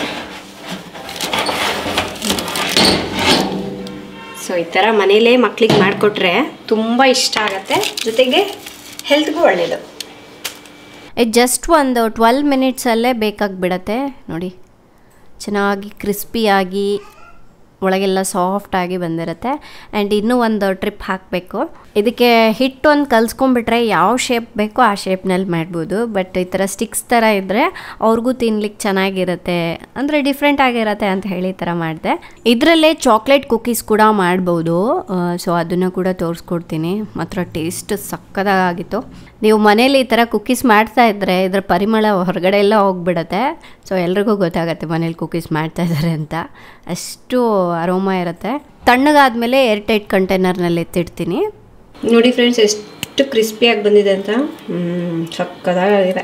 ಸೊ ಈ ಥರ ಮನೇಲೇ ಮಕ್ಳಿಗೆ ಮಾಡಿಕೊಟ್ರೆ ತುಂಬ ಇಷ್ಟ ಆಗುತ್ತೆ ಜೊತೆಗೆ ಹೆಲ್ತ್ಗೂ ಒಳ್ಳೆಯದು ಇದು ಜಸ್ಟ್ ಒಂದು ಟ್ವೆಲ್ ಮಿನಿಟ್ಸಲ್ಲೇ ಬೇಕಾಗಿಬಿಡತ್ತೆ ನೋಡಿ ಚೆನ್ನಾಗಿ ಕ್ರಿಸ್ಪಿಯಾಗಿ ಒಳಗೆಲ್ಲ ಸಾಫ್ಟಾಗಿ ಬಂದಿರುತ್ತೆ ಆ್ಯಂಡ್ ಇನ್ನೂ ಒಂದು ಟ್ರಿಪ್ ಹಾಕಬೇಕು ಇದಕ್ಕೆ ಹಿಟ್ಟು ಒಂದು ಕಲಿಸ್ಕೊಂಡ್ಬಿಟ್ರೆ ಯಾವ ಶೇಪ್ ಬೇಕೋ ಆ ಶೇಪ್ನಲ್ಲಿ ಮಾಡ್ಬೋದು ಬಟ್ ಈ ಥರ ಸ್ಟಿಕ್ಸ್ ಥರ ಇದ್ದರೆ ಅವ್ರಿಗೂ ತಿನ್ಲಿಕ್ಕೆ ಚೆನ್ನಾಗಿರುತ್ತೆ ಅಂದರೆ ಡಿಫ್ರೆಂಟ್ ಆಗಿರುತ್ತೆ ಅಂತ ಹೇಳಿ ಈ ಥರ ಮಾಡಿದೆ ಇದರಲ್ಲೇ ಚಾಕ್ಲೇಟ್ ಕುಕೀಸ್ ಕೂಡ ಮಾಡ್ಬೋದು ಸೊ ಅದನ್ನು ಕೂಡ ತೋರಿಸ್ಕೊಡ್ತೀನಿ ಮಾತ್ರ ಟೇಸ್ಟ್ ಸಕ್ಕದಾಗಿತ್ತು ನೀವು ಮನೇಲಿ ಈ ಥರ ಕುಕ್ಕೀಸ್ ಮಾಡ್ತಾ ಇದ್ದರೆ ಇದರ ಪರಿಮಳ ಹೊರಗಡೆ ಎಲ್ಲ ಹೋಗ್ಬಿಡತ್ತೆ ಸೊ ಎಲ್ರಿಗೂ ಗೊತ್ತಾಗತ್ತೆ ಮನೇಲಿ ಕುಕ್ಕೀಸ್ ಮಾಡ್ತಾ ಇದ್ದಾರೆ ಅಂತ ಅಷ್ಟು ಅರೋಮ ಇರುತ್ತೆ ತಣ್ಣಗಾದ್ಮೇಲೆ ಏರ್ ಟೈಟ್ ಕಂಟೈನರ್ನಲ್ಲಿ ಎತ್ತಿಡ್ತೀನಿ ನೋಡಿ ಫ್ರೆಂಡ್ಸ್ ಎಷ್ಟು ಕ್ರಿಸ್ಪಿಯಾಗಿ ಬಂದಿದೆ ಅಂತ ಹ್ಞೂ ಸಕ್ಕದಾಗಿದೆ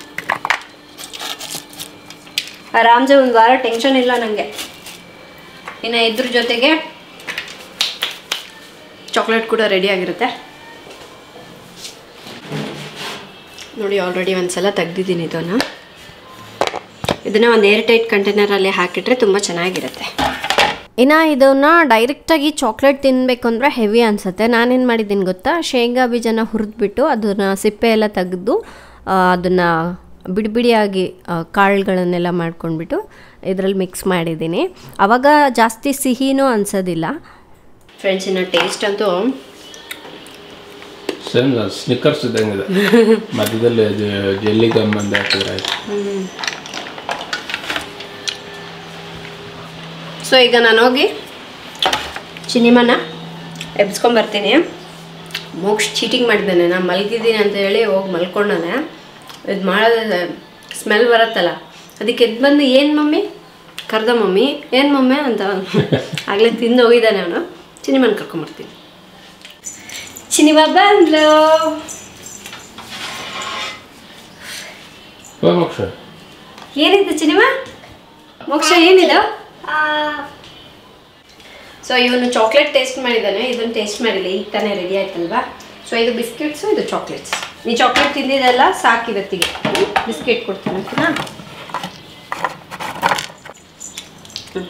ಆರಾಮ್ಸೆ ಒಂದು ವಾರ ಟೆನ್ಷನ್ ಇಲ್ಲ ನನಗೆ ಇನ್ನು ಇದ್ರ ಜೊತೆಗೆ ಚಾಕ್ಲೇಟ್ ಕೂಡ ರೆಡಿ ಆಗಿರುತ್ತೆ ನೋಡಿ ಆಲ್ರೆಡಿ ಒಂದು ಸಲ ತೆಗ್ದಿದ್ದೀನಿ ಇದನ್ನು ಇದನ್ನು ಒಂದು ಏರ್ ಟೈಟ್ ಕಂಟೈನರಲ್ಲಿ ಹಾಕಿಟ್ರೆ ತುಂಬ ಚೆನ್ನಾಗಿರುತ್ತೆ ಇನ್ನು ಇದನ್ನ ಡೈರೆಕ್ಟಾಗಿ ಚಾಕ್ಲೇಟ್ ತಿನ್ನಬೇಕು ಅಂದರೆ ಹೆವಿ ಅನಿಸುತ್ತೆ ನಾನೇನು ಮಾಡಿದ್ದೀನಿ ಗೊತ್ತಾ ಶೇಂಗಾ ಬೀಜನ ಹುರಿದ್ಬಿಟ್ಟು ಅದನ್ನು ಸಿಪ್ಪೆ ಎಲ್ಲ ತೆಗೆದು ಅದನ್ನು ಬಿಡಿ ಬಿಡಿಯಾಗಿ ಆ, ಕಾಳುಗಳನ್ನೆಲ್ಲ ಮಾಡ್ಕೊಂಡ್ಬಿಟ್ಟು ಇದರಲ್ಲಿ ಮಿಕ್ಸ್ ಮಾಡಿದ್ದೀನಿ ಆವಾಗ ಜಾಸ್ತಿ ಸಿಹಿನೂ ಅನ್ಸೋದಿಲ್ಲ ಫ್ರೆಂಡ್ಸ್ ಇನ್ನು ಟೇಸ್ಟ್ ಅಂತೂ ಸೇಮ್ ಸ್ನಿಕ್ಕರ್ಸ್ ಇದ್ದಂಗಿದೆ ಮಧ್ಯದಲ್ಲಿ ಅದು ಜೆಲ್ಲಿ ಗಮ್ ಅಂತ ಹಾಕಿದ್ರೆ ಆಯ್ತು ಸೊ ಈಗ ನಾನು ಹೋಗಿ ಚಿನಿಮನ ಎಬ್ಸ್ಕೊಂಬರ್ತೀನಿ ಮೋಕ್ಷ ಚೀಟಿಂಗ್ ಮಾಡಿದ್ದಾನೆ ನಾನು ಮಲಗಿದ್ದೀನಿ ಅಂತ ಹೇಳಿ ಹೋಗಿ ಮಲ್ಕೊಂಡಾನೆ ಇದು ಮಾಡೋದು ಸ್ಮೆಲ್ ಬರುತ್ತಲ್ಲ ಅದಕ್ಕೆ ಎದ್ದು ಬಂದು ಏನು ಮಮ್ಮಿ ಕರ್ದ ಮಮ್ಮಿ ಏನು ಮಮ್ಮಿ ಅಂತ ಆಗಲೇ ತಿಂದು ಹೋಗಿದ್ದಾನೆ ಅವನು ಚಿನಿಮನ್ ಕರ್ಕೊಂಬರ್ತೀನಿ ಚಿನಿಮ ಬಂದ್ಲು ಓ ಮೋಕ್ಷ ಏನಿದೆ ಚಿನಿಮ ಮೋಕ್ಷ ಏನಿದು ಸೊ ಇವನು ಚಾಕ್ಲೇಟ್ ಟೇಸ್ಟ್ ಮಾಡಿದ್ದಾನೆ ಇದನ್ನು ಟೇಸ್ಟ್ ಮಾಡಿಲ್ಲ ಈಗ ತಾನೇ ರೆಡಿ ಆಯ್ತಲ್ವಾ ಸೊ ಇದು ಬಿಸ್ಕೆಟ್ಸು ಇದು ಚಾಕ್ಲೇಟ್ಸ್ ನೀ ಚಾಕ್ಲೇಟ್ ತಿಂದಿದ್ದೆಲ್ಲ ಸಾಕಿವತ್ತಿಗೆ ಬಿಸ್ಕೆಟ್ ಕೊಡ್ತೀನಿ ಓಕೆನಾ ಹ್ಮ್.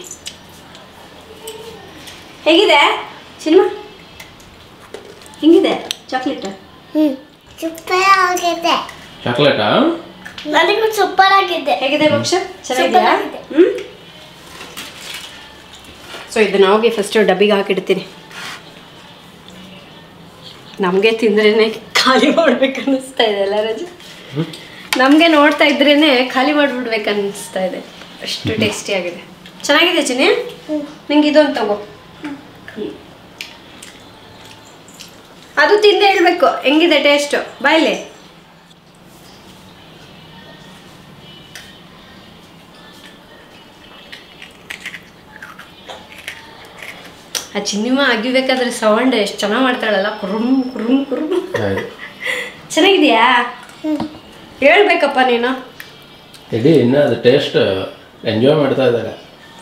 ಹೇಗಿದೆ ಸಿನಿಮಾ ಹಿಂಗಿದೆ ಚಾಕ್ಲೇಟ್ ಹ್ಞೂ ಸೂಪರ್ ಆಗಿದೆ ಚಾಕ್ಲೇಟಾ ನನಗೂ ಸೂಪರ್ ಆಗಿದೆ ಹೇಗಿದೆ ಮೋಕ್ಷ ಚೆನ್ನಾಗಿದೆಯಾ ಚೆನ್ನಾಗಿದೆ. ಹ್ಞೂ ಸೊ ಇದನ್ನ ಹೋಗಿ ಫಸ್ಟ್ ಡಬ್ಬಿಗೆ ಹಾಕಿಡ್ತೀನಿ ನಮಗೆ ತಿಂದ್ರೇ ಖಾಲಿ ಮಾಡ್ಬೇಕು ಅನ್ನಿಸ್ತಾ ಇದೆ ಅಲ್ಲ ರಜೆ ನಮಗೆ ನೋಡ್ತಾ ಇದ್ರೇನೆ ಖಾಲಿ ಮಾಡಿಬಿಡ್ಬೇಕು ಅನ್ನಿಸ್ತಾ ಇದೆ ಅಷ್ಟು ಟೇಸ್ಟಿ ಆಗಿದೆ ಚೆನ್ನಾಗಿದೆ ಚಿನಿ ನಿಂಗೆ ಇದೊಂದು ತಗೋ ಹ್ಮ್. ಅದು ತಿಂದು ಹೇಳ್ಬೇಕು ಹೆಂಗಿದೆ ಟೇಸ್ಟು ಬಾಯ್ಲಿ ಆ ಚಿನ್ನಿಮ ಅಗಿಬೇಕಾದ್ರೆ ಸೌಂಡ್ ಎಷ್ಟು ಚೆನ್ನಾಗಿ ಮಾಡ್ತಾಳಲ್ಲ ಕುರುಮ್ ಕುರುಮ್ ಕುರುಮ್ ಆಯ್ತು ಚೆನ್ನಾಗಿದೆಯಾ ಹೇಳ್ಬೇಕಪ್ಪ ನೀನು ಇಡೀ ಇನ್ನೂ ಅದು ಟೇಸ್ಟ್ ಎಂಜಾಯ್ ಮಾಡ್ತಾ ಇದ್ದಾರೆ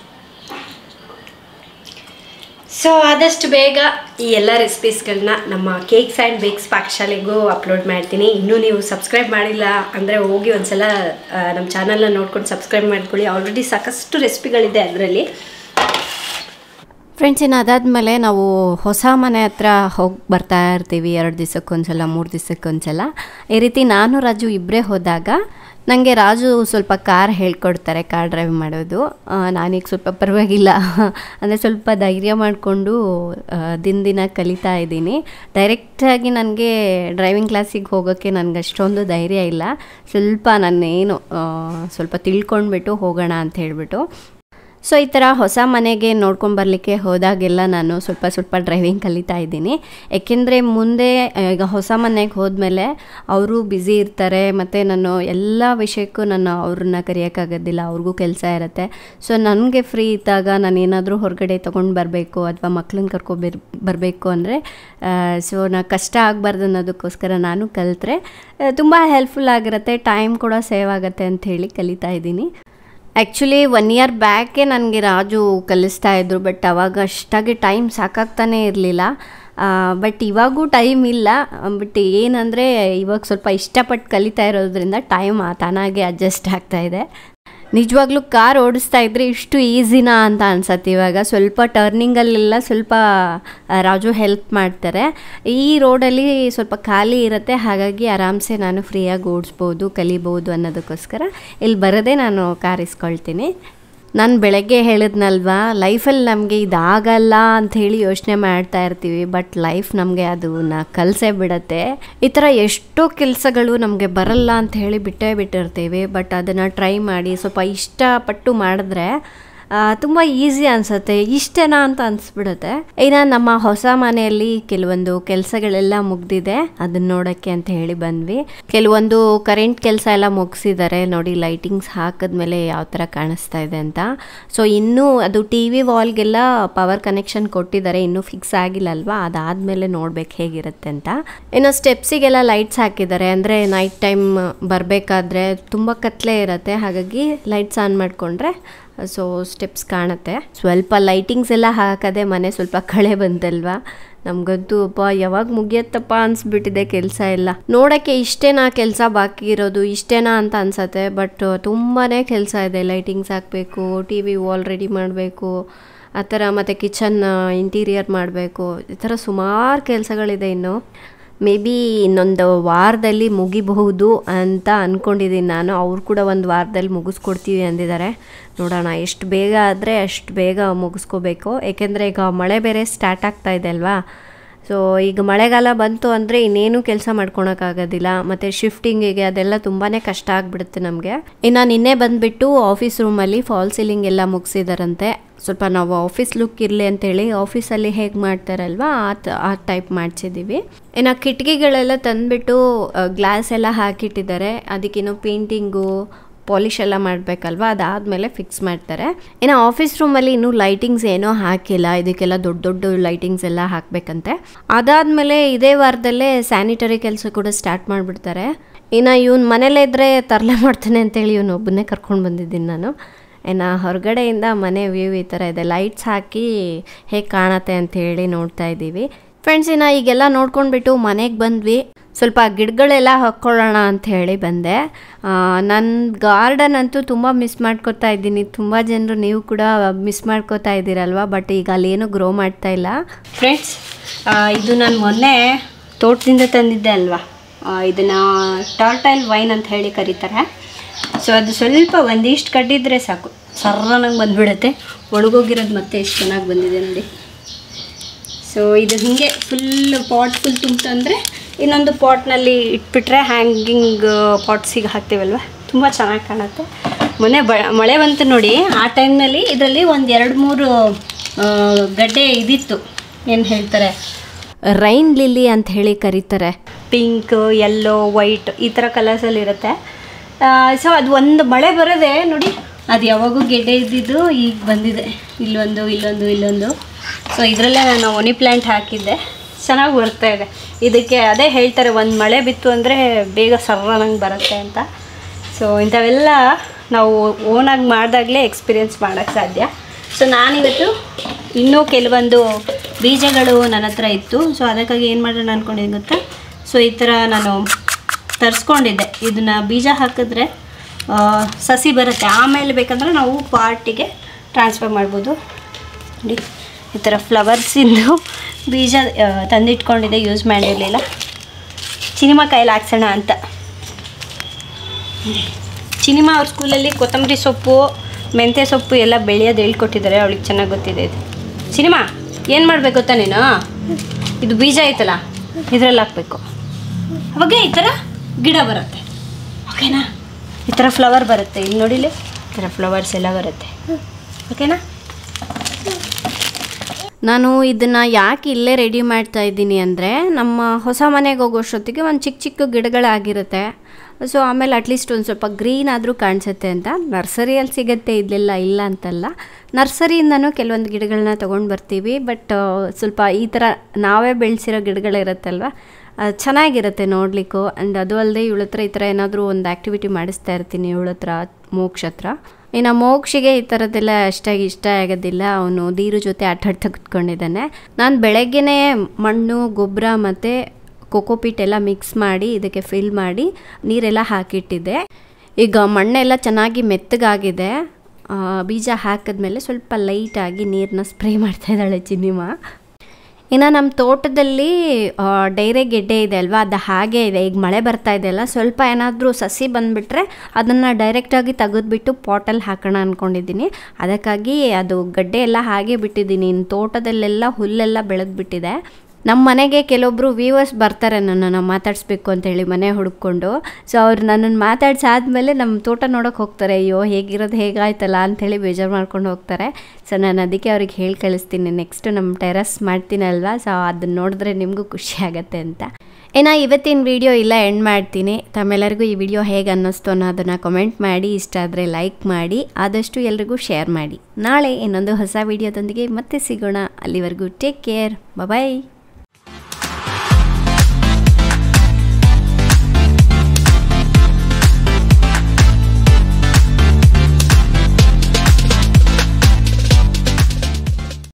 ಸೊ ಆದಷ್ಟು ಬೇಗ ಈ ಎಲ್ಲ ರೆಸಿಪೀಸ್ಗಳನ್ನ ನಮ್ಮ ಕೇಕ್ಸ್ ಆ್ಯಂಡ್ ಬೇಕ್ಸ್ ಪಾಕಶಾಲೆಗೂ ಅಪ್ಲೋಡ್ ಮಾಡ್ತೀನಿ ಇನ್ನೂ ನೀವು ಸಬ್ಸ್ಕ್ರೈಬ್ ಮಾಡಿಲ್ಲ ಅಂದರೆ ಹೋಗಿ ಒಂದ್ಸಲ ಆ, ನಮ್ಮ ಚಾನಲ್ನ ನೋಡ್ಕೊಂಡು ಸಬ್ಸ್ಕ್ರೈಬ್ ಮಾಡ್ಕೊಳ್ಳಿ ಆಲ್ರೆಡಿ ಸಾಕಷ್ಟು ರೆಸಿಪಿಗಳಿದೆ ಅದರಲ್ಲಿ ಫ್ರೆಂಡ್ಸ್ ಇನ್ನು ಅದಾದಮೇಲೆ ನಾವು ಹೊಸ ಮನೆ ಹತ್ರ ಹೋಗಿ ಬರ್ತಾ ಇರ್ತೀವಿ ಎರಡು ದಿವಸಕ್ಕೊಂದ್ಸಲ ಮೂರು ದಿವಸಕ್ಕೊಂದ್ಸಲ ಈ ರೀತಿ ನಾನು ರಾಜು ಇಬ್ಬರೇ ಹೋದಾಗ ನನಗೆ ರಾಜು ಸ್ವಲ್ಪ ಕಾರ್ ಹೇಳ್ಕೊಡ್ತಾರೆ ಕಾರ್ ಡ್ರೈವ್ ಮಾಡೋದು ಆ, ನಾನೀಗ ಸ್ವಲ್ಪ ಪರವಾಗಿಲ್ಲ ಅಂದರೆ ಸ್ವಲ್ಪ ಧೈರ್ಯ ಮಾಡಿಕೊಂಡು ದಿನ ದಿನ ಕಲಿತಾ ಇದ್ದೀನಿ ಡೈರೆಕ್ಟಾಗಿ ನನಗೆ ಡ್ರೈವಿಂಗ್ ಕ್ಲಾಸಿಗೆ ಹೋಗೋಕ್ಕೆ ನನಗೆ ಅಷ್ಟೊಂದು ಧೈರ್ಯ ಇಲ್ಲ ಸ್ವಲ್ಪ ನಾನೇನು ಆ, ಸ್ವಲ್ಪ ತಿಳ್ಕೊಂಡ್ಬಿಟ್ಟು ಹೋಗೋಣ ಅಂತ ಹೇಳಿಬಿಟ್ಟು ಸೊ ಈ ಥರ ಹೊಸ ಮನೆಗೆ ನೋಡ್ಕೊಂಡು ಬರಲಿಕ್ಕೆ ಹೋದಾಗೆಲ್ಲ ನಾನು ಸ್ವಲ್ಪ ಸ್ವಲ್ಪ ಡ್ರೈವಿಂಗ್ ಕಲಿತಾ ಇದ್ದೀನಿ ಏಕೆಂದರೆ ಮುಂದೆ ಆ, ಈಗ ಹೊಸ ಮನೆಗೆ ಹೋದ್ಮೇಲೆ ಅವರು ಬ್ಯುಸಿ ಇರ್ತಾರೆ ಮತ್ತು ನಾನು ಎಲ್ಲ ವಿಷಯಕ್ಕೂ ನಾನು ಅವ್ರನ್ನ ಕರೆಯೋಕ್ಕಾಗೋದಿಲ್ಲ ಅವ್ರಿಗೂ ಕೆಲಸ ಇರುತ್ತೆ ಸೊ ನನಗೆ ಫ್ರೀ ಇದ್ದಾಗ ನಾನು ಏನಾದರೂ ಹೊರಗಡೆ ತೊಗೊಂಡು ಬರಬೇಕು ಅಥವಾ ಮಕ್ಳನ್ನ ಕರ್ಕೊಬರ್ ಬರಬೇಕು ಅಂದರೆ ಸೊ ನಾ ಕಷ್ಟ ಆಗಬಾರ್ದು ಅನ್ನೋದಕ್ಕೋಸ್ಕರ ನಾನು ಕಲಿತ್ರೆ ತುಂಬ ಹೆಲ್ಪ್ಫುಲ್ ಆಗಿರುತ್ತೆ ಟೈಮ್ ಕೂಡ ಸೇವ್ ಆಗುತ್ತೆ ಅಂತ ಹೇಳಿ ಕಲಿತಾ ಇದ್ದೀನಿ ಆ್ಯಕ್ಚುಲಿ ಒನ್ ಇಯರ್ ಬ್ಯಾಕೆ ನನಗೆ ರಾಜು ಕಲಿಸ್ತಾ ಇದ್ರು ಬಟ್ ಅವಾಗ ಅಷ್ಟಾಗಿ ಟೈಮ್ ಸಾಕಾಗ್ತಾನೇ ಇರಲಿಲ್ಲ ಬಟ್ ಇವಾಗೂ ಟೈಮ್ ಇಲ್ಲ ಬಟ್ ಏನಂದರೆ ಇವಾಗ ಸ್ವಲ್ಪ ಇಷ್ಟಪಟ್ಟು ಕಲಿತಾ ಇರೋದ್ರಿಂದ ಟೈಮ್ ತಾನಾಗೆ ಅಡ್ಜಸ್ಟ್ ಆಗ್ತಾ ಇದೆ ನಿಜವಾಗ್ಲೂ ಕಾರ್ ಓಡಿಸ್ತಾ ಇದ್ರೆ ಇಷ್ಟು ಈಸಿನಾ ಅಂತ ಅನ್ಸತ್ತೆ ಇವಾಗ ಸ್ವಲ್ಪ ಟರ್ನಿಂಗಲ್ಲೆಲ್ಲ ಸ್ವಲ್ಪ ಆ, ರಾಜು ಹೆಲ್ಪ್ ಮಾಡ್ತಾರೆ ಈ ರೋಡಲ್ಲಿ ಸ್ವಲ್ಪ ಖಾಲಿ ಇರುತ್ತೆ ಹಾಗಾಗಿ ಆರಾಮ್ಸೆ ನಾನು ಫ್ರೀಯಾಗಿ ಓಡಿಸ್ಬೋದು ಕಲಿಬೋದು ಅನ್ನೋದಕ್ಕೋಸ್ಕರ ಇಲ್ಲಿ ಬರೋದೇ ನಾನು ಕಾರ್ ಇಸ್ಕೊಳ್ತೀನಿ ನಾನು ಬೆಳಗ್ಗೆ ಹೇಳಿದ್ನಲ್ವಾ ಲೈಫಲ್ಲಿ ನಮಗೆ ಇದಾಗಲ್ಲ ಅಂತ ಹೇಳಿ ಯೋಚನೆ ಮಾಡ್ತಾ ಇರ್ತೀವಿ ಬಟ್ ಲೈಫ್ ನಮಗೆ ಅದನ್ನ ಕಲಿಸೇ ಬಿಡತ್ತೆ ಈ ಥರ ಎಷ್ಟೋ ಕೆಲಸಗಳು ನಮಗೆ ಬರಲ್ಲ ಅಂತ ಹೇಳಿ ಬಿಟ್ಟೇ ಬಿಟ್ಟಿರ್ತೀವಿ ಬಟ್ ಅದನ್ನು ಟ್ರೈ ಮಾಡಿ ಸ್ವಲ್ಪ ಇಷ್ಟಪಟ್ಟು ಮಾಡಿದ್ರೆ ತುಂಬ ಈಸಿ ಅನಿಸುತ್ತೆ ಇಷ್ಟೇನಾ ಅಂತ ಅನಿಸ್ಬಿಡುತ್ತೆ ಇನ್ನು ನಮ್ಮ ಹೊಸ ಮನೆಯಲ್ಲಿ ಕೆಲವೊಂದು ಕೆಲಸಗಳೆಲ್ಲ ಮುಗ್ದಿದೆ ಅದನ್ನ ನೋಡೋಕ್ಕೆ ಅಂತ ಹೇಳಿ ಬಂದ್ವಿ ಕೆಲವೊಂದು ಕರೆಂಟ್ ಕೆಲಸ ಎಲ್ಲ ಮುಗಿಸಿದ್ದಾರೆ ನೋಡಿ ಲೈಟಿಂಗ್ಸ್ ಹಾಕಿದ್ಮೇಲೆ ಯಾವ ಥರ ಕಾಣಿಸ್ತಾ ಇದೆ ಅಂತ ಸೊ ಇನ್ನೂ ಅದು ಟಿ ವಿ ವಾಲ್ಗೆಲ್ಲ ಪವರ್ ಕನೆಕ್ಷನ್ ಕೊಟ್ಟಿದ್ದಾರೆ ಇನ್ನೂ ಫಿಕ್ಸ್ ಆಗಿಲ್ಲ ಅಲ್ವಾ ಅದಾದಮೇಲೆ ನೋಡ್ಬೇಕು ಹೇಗಿರುತ್ತೆ ಅಂತ ಇನ್ನು ಸ್ಟೆಪ್ಸಿಗೆಲ್ಲ ಲೈಟ್ಸ್ ಹಾಕಿದ್ದಾರೆ ಅಂದರೆ ನೈಟ್ ಟೈಮ್ ಬರಬೇಕಾದ್ರೆ ತುಂಬ ಕತ್ಲೆ ಇರುತ್ತೆ ಹಾಗಾಗಿ ಲೈಟ್ಸ್ ಆನ್ ಮಾಡಿಕೊಂಡ್ರೆ ಸೊ ಸ್ಟೆಪ್ಸ್ ಕಾಣುತ್ತೆ ಸ್ವಲ್ಪ ಲೈಟಿಂಗ್ಸ್ ಎಲ್ಲ ಹಾಕದೆ ಮನೆ ಸ್ವಲ್ಪ ಕಳೆ ಬಂತಲ್ವಾ ನಮಗಂತೂ ಅಪ್ಪ ಯಾವಾಗ ಮುಗಿಯತ್ತಪ್ಪ ಅನ್ಸ್ಬಿಟ್ಟಿದೆ ಕೆಲಸ ಎಲ್ಲ ನೋಡೋಕ್ಕೆ ಇಷ್ಟೇನಾ ಕೆಲಸ ಬಾಕಿ ಇರೋದು ಇಷ್ಟೇನಾ ಅಂತ ಅನ್ಸತ್ತೆ ಬಟ್ ತುಂಬಾ ಕೆಲಸ ಇದೆ ಲೈಟಿಂಗ್ಸ್ ಹಾಕಬೇಕು ಟಿ ವಿ ವಾಲ್ ರೆಡಿ ಮಾಡಬೇಕು ಆ ಥರ ಮತ್ತು ಕಿಚನ್ ಇಂಟೀರಿಯರ್ ಮಾಡಬೇಕು ಈ ಥರ ಸುಮಾರು ಕೆಲಸಗಳಿದೆ ಇನ್ನು ಮೇ ಬಿ ಇನ್ನೊಂದು ವಾರದಲ್ಲಿ ಮುಗಿಬಹುದು ಅಂತ ಅಂದ್ಕೊಂಡಿದ್ದೀನಿ ನಾನು ಅವ್ರು ಕೂಡ ಒಂದು ವಾರದಲ್ಲಿ ಮುಗಿಸ್ಕೊಡ್ತೀವಿ ಅಂದಿದ್ದಾರೆ ನೋಡೋಣ ಎಷ್ಟು ಬೇಗ ಆದರೆ ಅಷ್ಟು ಬೇಗ ಮುಗಿಸ್ಕೋಬೇಕು ಏಕೆಂದರೆ ಈಗ ಮಳೆ ಬೇರೆ ಸ್ಟಾರ್ಟ್ ಆಗ್ತಾ ಇದೆ ಅಲ್ವಾ ಸೊ ಈಗ ಮಳೆಗಾಲ ಬಂತು ಅಂದರೆ ಇನ್ನೇನು ಕೆಲಸ ಮಾಡ್ಕೊಳಕ್ಕಾಗೋದಿಲ್ಲ ಮತ್ತು ಶಿಫ್ಟಿಂಗಿಗೆ ಅದೆಲ್ಲ ತುಂಬಾ ಕಷ್ಟ ಆಗಿಬಿಡುತ್ತೆ ನಮಗೆ ಇನ್ನು ನಿನ್ನೆ ಬಂದುಬಿಟ್ಟು ಆಫೀಸ್ ರೂಮಲ್ಲಿ ಫಾಲ್ ಸೀಲಿಂಗ್ ಎಲ್ಲ ಮುಗಿಸಿದಾರಂತೆ ಸ್ವಲ್ಪ ನಾವು ಆಫೀಸ್ ಲುಕ್ ಇರಲಿ ಅಂತೇಳಿ ಆಫೀಸಲ್ಲಿ ಹೇಗೆ ಮಾಡ್ತಾರಲ್ವಾ ಆ ತ ಆ ಟೈಪ್ ಮಾಡಿಸಿದ್ದೀವಿ ಇನ್ನು ಕಿಟಕಿಗಳೆಲ್ಲ ತಂದುಬಿಟ್ಟು ಗ್ಲಾಸ್ ಎಲ್ಲ ಹಾಕಿಟ್ಟಿದ್ದಾರೆ ಅದಕ್ಕಿನ್ನು ಪೇಂಟಿಂಗು ಪಾಲಿಶ್ ಎಲ್ಲ ಮಾಡಬೇಕಲ್ವ ಅದಾದಮೇಲೆ ಫಿಕ್ಸ್ ಮಾಡ್ತಾರೆ ಇನ್ನು ಆಫೀಸ್ ರೂಮಲ್ಲಿ ಇನ್ನೂ ಲೈಟಿಂಗ್ಸ್ ಏನೋ ಹಾಕಿಲ್ಲ ಇದಕ್ಕೆಲ್ಲ ದೊಡ್ಡ ದೊಡ್ಡ ಲೈಟಿಂಗ್ಸ್ ಎಲ್ಲ ಹಾಕಬೇಕಂತೆ ಅದಾದಮೇಲೆ ಇದೇ ವಾರದಲ್ಲೇ ಸ್ಯಾನಿಟರಿ ಕೆಲಸ ಕೂಡ ಸ್ಟಾರ್ಟ್ ಮಾಡಿಬಿಡ್ತಾರೆ ಇನ್ನು ಇವನು ಮನೇಲೇ ಇದ್ದರೆ ತರಲೆ ಮಾಡ್ತಾನೆ ಅಂತೇಳಿ ಇವನು ಒಬ್ಬನೇ ಕರ್ಕೊಂಡು ಬಂದಿದ್ದೀನಿ ನಾನು ಇನ್ನು ಹೊರಗಡೆಯಿಂದ ಮನೆ ವ್ಯೂ ಈ ಥರ ಇದೆ ಲೈಟ್ಸ್ ಹಾಕಿ ಹೇಗೆ ಕಾಣತ್ತೆ ಅಂತ ಹೇಳಿ ನೋಡ್ತಾ ಇದ್ದೀವಿ ಫ್ರೆಂಡ್ಸ್ ಇನ್ನು ಈಗೆಲ್ಲ ನೋಡ್ಕೊಂಡ್ಬಿಟ್ಟು ಮನೆಗೆ ಬಂದ್ವಿ ಸ್ವಲ್ಪ ಗಿಡಗಳೆಲ್ಲ ಹಾಕ್ಕೊಳ್ಳೋಣ ಅಂತ ಹೇಳಿ ಬಂದೆ ನನ್ನ ಗಾರ್ಡನ್ ಅಂತೂ ತುಂಬ ಮಿಸ್ ಮಾಡ್ಕೊತಾ ಇದ್ದೀನಿ ತುಂಬ ಜನರು ನೀವು ಕೂಡ ಮಿಸ್ ಮಾಡ್ಕೋತಾ ಇದ್ದೀರಲ್ವ ಬಟ್ ಈಗ ಅಲ್ಲೇನು ಗ್ರೋ ಮಾಡ್ತಾ ಇಲ್ಲ ಫ್ರೆಂಡ್ಸ್ ಇದು ನಾನು ಮೊನ್ನೆ ತೋಟದಿಂದ ತಂದಿದ್ದೆ ಅಲ್ವಾ ಇದನ್ನು ಟಾರ್ಟೈಲ್ ವೈನ್ ಅಂತ ಹೇಳಿ ಕರೀತಾರೆ ಸೊ ಅದು ಸ್ವಲ್ಪ ಒಂದಿಷ್ಟು ಕಟ್ಟಿದ್ರೆ ಸಾಕು ಸರ್ರನಂಗೆ ಬಂದ್ಬಿಡುತ್ತೆ ಒಣಗೋಗಿರೋದು ಮತ್ತೆ ಎಷ್ಟು ಚೆನ್ನಾಗಿ ಬಂದಿದೆ ನೋಡಿ ಸೊ ಇದು ಹೀಗೆ ಫುಲ್ ಪಾಟ್ ಫುಲ್ ತುಂಬಿತಂದರೆ ಇನ್ನೊಂದು ಪಾಟ್ನಲ್ಲಿ ಇಟ್ಬಿಟ್ರೆ ಹ್ಯಾಂಗಿಂಗ್ ಪಾಟ್ಸಿಗೆ ಹಾಕ್ತೀವಲ್ವ ತುಂಬ ಚೆನ್ನಾಗಿ ಕಾಣುತ್ತೆ ಮೊನ್ನೆ ಬ ಮಳೆ ಬಂತು ನೋಡಿ ಆ ಟೈಮ್ನಲ್ಲಿ ಇದರಲ್ಲಿ ಒಂದು ಎರಡು ಮೂರು ಆ, ಗಡ್ಡೆ ಇದಿತ್ತು ಏನು ಹೇಳ್ತಾರೆ ರೈನ್ ಲಿಲ್ಲಿ ಅಂತ ಹೇಳಿ ಕರೀತಾರೆ ಪಿಂಕ್ ಯೆಲ್ಲೋ ವೈಟ್ ಈ ಥರ ಕಲರ್ಸಲ್ಲಿ ಇರುತ್ತೆ ಸೊ ಅದು ಒಂದು ಮಳೆ ಬರೋದೆ ನೋಡಿ ಅದು ಯಾವಾಗೂ ಗೆಡ್ಡೆ ಇದ್ದಿದ್ದು ಈಗ ಬಂದಿದೆ ಇಲ್ಲೊಂದು ಇಲ್ಲೊಂದು ಇಲ್ಲೊಂದು ಸೊ ಇದರಲ್ಲೇ ನಾನು ಒನಿ ಪ್ಲ್ಯಾಂಟ್ ಹಾಕಿದ್ದೆ ಚೆನ್ನಾಗಿ ಬರ್ತಾ ಇದೆ ಇದಕ್ಕೆ ಅದೇ ಹೇಳ್ತಾರೆ ಒಂದು ಮಳೆ ಬಿತ್ತು ಅಂದರೆ ಬೇಗ ಸರ್ರನಂಗೆ ಬರುತ್ತೆ ಅಂತ ಸೊ ಇಂಥವೆಲ್ಲ ನಾವು ಓನಾಗಿ ಮಾಡಿದಾಗಲೇ ಎಕ್ಸ್ಪೀರಿಯೆನ್ಸ್ ಮಾಡೋಕ್ಕೆ ಸಾಧ್ಯ ಸೊ ನಾನಿವತ್ತು ಇನ್ನೂ ಕೆಲವೊಂದು ಬೀಜಗಳು ನನ್ನ ಹತ್ರ ಇತ್ತು ಸೊ ಅದಕ್ಕಾಗಿ ಏನು ಮಾಡೋಣ ಅಂದ್ಕೊಂಡಿದ್ದೀನಿ ಗೊತ್ತಾ ಸೊ ಈ ಥರ ನಾನು ತರಿಸ್ಕೊಂಡಿದ್ದೆ ಇದನ್ನು ಬೀಜ ಹಾಕಿದ್ರೆ ಆ, ಸಸಿ ಬರುತ್ತೆ ಆಮೇಲೆ ಬೇಕಂದ್ರೆ ನಾವು ಪಾರ್ಟಿಗೆ ಟ್ರಾನ್ಸ್ಫರ್ ಮಾಡ್ಬೋದು ನೋಡಿ ಈ ಥರ ಫ್ಲವರ್ಸಿಂದು ಬೀಜ ಆ, ತಂದಿಟ್ಕೊಂಡಿದ್ದೆ ಯೂಸ್ ಮಾಡಿರಲಿಲ್ಲ ಸಿನಿಮಾ ಕೈಲಿ ಹಾಕ್ಸೋಣ ಅಂತ ಚಿನಿಮಾ ಅವ್ರ ಸ್ಕೂಲಲ್ಲಿ ಕೊತ್ತಂಬರಿ ಸೊಪ್ಪು ಮೆಂತ್ಯ ಸೊಪ್ಪು ಎಲ್ಲ ಬೆಳೆಯೋದು ಹೇಳ್ಕೊಟ್ಟಿದ್ದಾರೆ ಅವಳಿಗೆ ಚೆನ್ನಾಗಿ ಗೊತ್ತಿದೆ ಇದು ಸಿನಿಮಾ ಏನು ಮಾಡಬೇಕು ಗೊತ್ತಾ ನೀನು ಇದು ಬೀಜ ಐತಲ್ಲ ಇದರಲ್ಲಿ ಹಾಕ್ಬೇಕು ಅವಾಗ ಈ ಥರ ಗಿಡ ಬರುತ್ತೆ ಓಕೆನಾ ಈ ಥರ ಫ್ಲವರ್ ಬರುತ್ತೆ ಇಲ್ಲಿ ನೋಡಿಲಿ ಈ ಥರ ಫ್ಲವರ್ಸ್ ಎಲ್ಲ ಬರುತ್ತೆ ಓಕೆನಾ ನಾನು ಇದನ್ನು ಯಾಕೆ ಇಲ್ಲೇ ರೆಡಿ ಮಾಡ್ತಾ ಇದ್ದೀನಿ ಅಂದರೆ ನಮ್ಮ ಹೊಸ ಮನೆಗೆ ಹೋಗೋಷ್ಟೊತ್ತಿಗೆ ಒಂದು ಚಿಕ್ಕ ಚಿಕ್ಕ ಗಿಡಗಳಾಗಿರುತ್ತೆ ಸೊ ಆಮೇಲೆ ಅಟ್ಲೀಸ್ಟ್ ಒಂದು ಸ್ವಲ್ಪ ಗ್ರೀನ್ ಆದರೂ ಕಾಣಿಸುತ್ತೆ ಅಂತ ನರ್ಸರಿಯಲ್ಲಿ ಸಿಗುತ್ತೆ ಇದೆಲ್ಲ ಇಲ್ಲ ಅಂತಲ್ಲ ನರ್ಸರಿಯಿಂದನೂ ಕೆಲವೊಂದು ಗಿಡಗಳನ್ನ ತೊಗೊಂಡು ಬರ್ತೀವಿ ಬಟ್ ಸ್ವಲ್ಪ ಈ ಥರ ನಾವೇ ಬೆಳೆಸಿರೋ ಗಿಡಗಳಿರುತ್ತಲ್ವ ಅದು ಚೆನ್ನಾಗಿರುತ್ತೆ ನೋಡಲಿಕ್ಕೂ ಆ್ಯಂಡ್ ಅದು ಅಲ್ಲದೆ ಇವಳ ಹತ್ರ ಈ ಥರ ಏನಾದರೂ ಒಂದು ಆ್ಯಕ್ಟಿವಿಟಿ ಮಾಡಿಸ್ತಾ ಇರ್ತೀನಿ ಇವಳ ಹತ್ರ ಮೋಕ್ಷ ಹತ್ರ ಇನ್ನು ಮೋಕ್ಷಿಗೆ ಈ ಥರದ್ದೆಲ್ಲ ಅಷ್ಟಾಗಿ ಇಷ್ಟ ಆಗೋದಿಲ್ಲ ಅವನು ದೀರು ಜೊತೆ ಆಟ ಆಡ್ತಾ ಕುತ್ಕೊಂಡಿದ್ದಾನೆ ನಾನು ಬೆಳಗ್ಗೆನೇ ಮಣ್ಣು ಗೊಬ್ಬರ ಮತ್ತು ಕೊಕೋಪೀಟ್ ಎಲ್ಲ ಮಿಕ್ಸ್ ಮಾಡಿ ಇದಕ್ಕೆ ಫಿಲ್ ಮಾಡಿ ನೀರೆಲ್ಲ ಹಾಕಿಟ್ಟಿದ್ದೆ ಈಗ ಮಣ್ಣೆಲ್ಲ ಚೆನ್ನಾಗಿ ಮೆತ್ತಗಾಗಿದೆ ಆ, ಬೀಜ ಹಾಕಿದ್ಮೇಲೆ ಸ್ವಲ್ಪ ಲೈಟಾಗಿ ನೀರನ್ನ ಸ್ಪ್ರೇ ಮಾಡ್ತಾ ಇದ್ದಾಳೆ ಚಿನ್ನಿಮ ಇನ್ನು ನಮ್ಮ ತೋಟದಲ್ಲಿ ಆ, ಡೈರೆ ಗೆಡ್ಡೆ ಇದೆ ಅಲ್ವಾ ಅದು ಹಾಗೆ ಇದೆ ಈಗ ಮಳೆ ಬರ್ತಾ ಇದೆಯಲ್ಲ ಸ್ವಲ್ಪ ಏನಾದರೂ ಸಸಿ ಬಂದುಬಿಟ್ರೆ ಅದನ್ನು ಡೈರೆಕ್ಟಾಗಿ ತೆಗೆದ್ಬಿಟ್ಟು ಪಾಟಲ್ಲಿ ಹಾಕೋಣ ಅಂದ್ಕೊಂಡಿದ್ದೀನಿ ಅದಕ್ಕಾಗಿ ಅದು ಗಡ್ಡೆ ಎಲ್ಲ ಹಾಗೆ ಬಿಟ್ಟಿದ್ದೀನಿ ಇನ್ನು ತೋಟದಲ್ಲೆಲ್ಲ ಹುಲ್ಲೆಲ್ಲ ಬೆಳೆದ್ಬಿಟ್ಟಿದೆ ನಮ್ಮ ಮನೆಗೆ ಕೆಲವೊಬ್ಬರು ವ್ಯೂವರ್ಸ್ ಬರ್ತಾರೆ ನನ್ನನ್ನು ಮಾತಾಡಿಸ್ಬೇಕು ಅಂತೇಳಿ ಮನೆ ಹುಡ್ಕೊಂಡು ಸೊ ಅವ್ರು ನನ್ನನ್ನು ಮಾತಾಡ್ಸಾದ್ಮೇಲೆ ನಮ್ಮ ತೋಟ ನೋಡೋಕೆ ಹೋಗ್ತಾರೆ ಅಯ್ಯೋ ಹೇಗಿರೋದು ಹೇಗಾಯ್ತಲ್ಲ ಅಂಥೇಳಿ ಬೇಜಾರು ಮಾಡ್ಕೊಂಡು ಹೋಗ್ತಾರೆ ಸೊ ನಾನು ಅದಕ್ಕೆ ಅವ್ರಿಗೆ ಹೇಳಿ ಕಳಿಸ್ತೀನಿ ನೆಕ್ಸ್ಟ್ ನಮ್ಮ ಟೆರಸ್ ಮಾಡ್ತೀನಲ್ವಾ ಸೊ ಅದನ್ನ ನೋಡಿದ್ರೆ ನಿಮಗೂ ಖುಷಿ ಆಗುತ್ತೆ ಅಂತ ಇನ್ನು ಇವತ್ತಿನ ವಿಡಿಯೋ ಇಲ್ಲ ಎಂಡ್ ಮಾಡ್ತೀನಿ ತಮ್ಮೆಲ್ಲರಿಗೂ ಈ ವಿಡಿಯೋ ಹೇಗೆ ಅನ್ನಿಸ್ತು ಅನ್ನೋದನ್ನು ಕಮೆಂಟ್ ಮಾಡಿ ಇಷ್ಟ ಆದರೆ ಲೈಕ್ ಮಾಡಿ ಆದಷ್ಟು ಎಲ್ರಿಗೂ ಶೇರ್ ಮಾಡಿ ನಾಳೆ ಇನ್ನೊಂದು ಹೊಸ ವಿಡಿಯೋದೊಂದಿಗೆ ಮತ್ತೆ ಸಿಗೋಣ ಅಲ್ಲಿವರೆಗೂ ಟೇಕ್ ಕೇರ್ ಬಾಯ್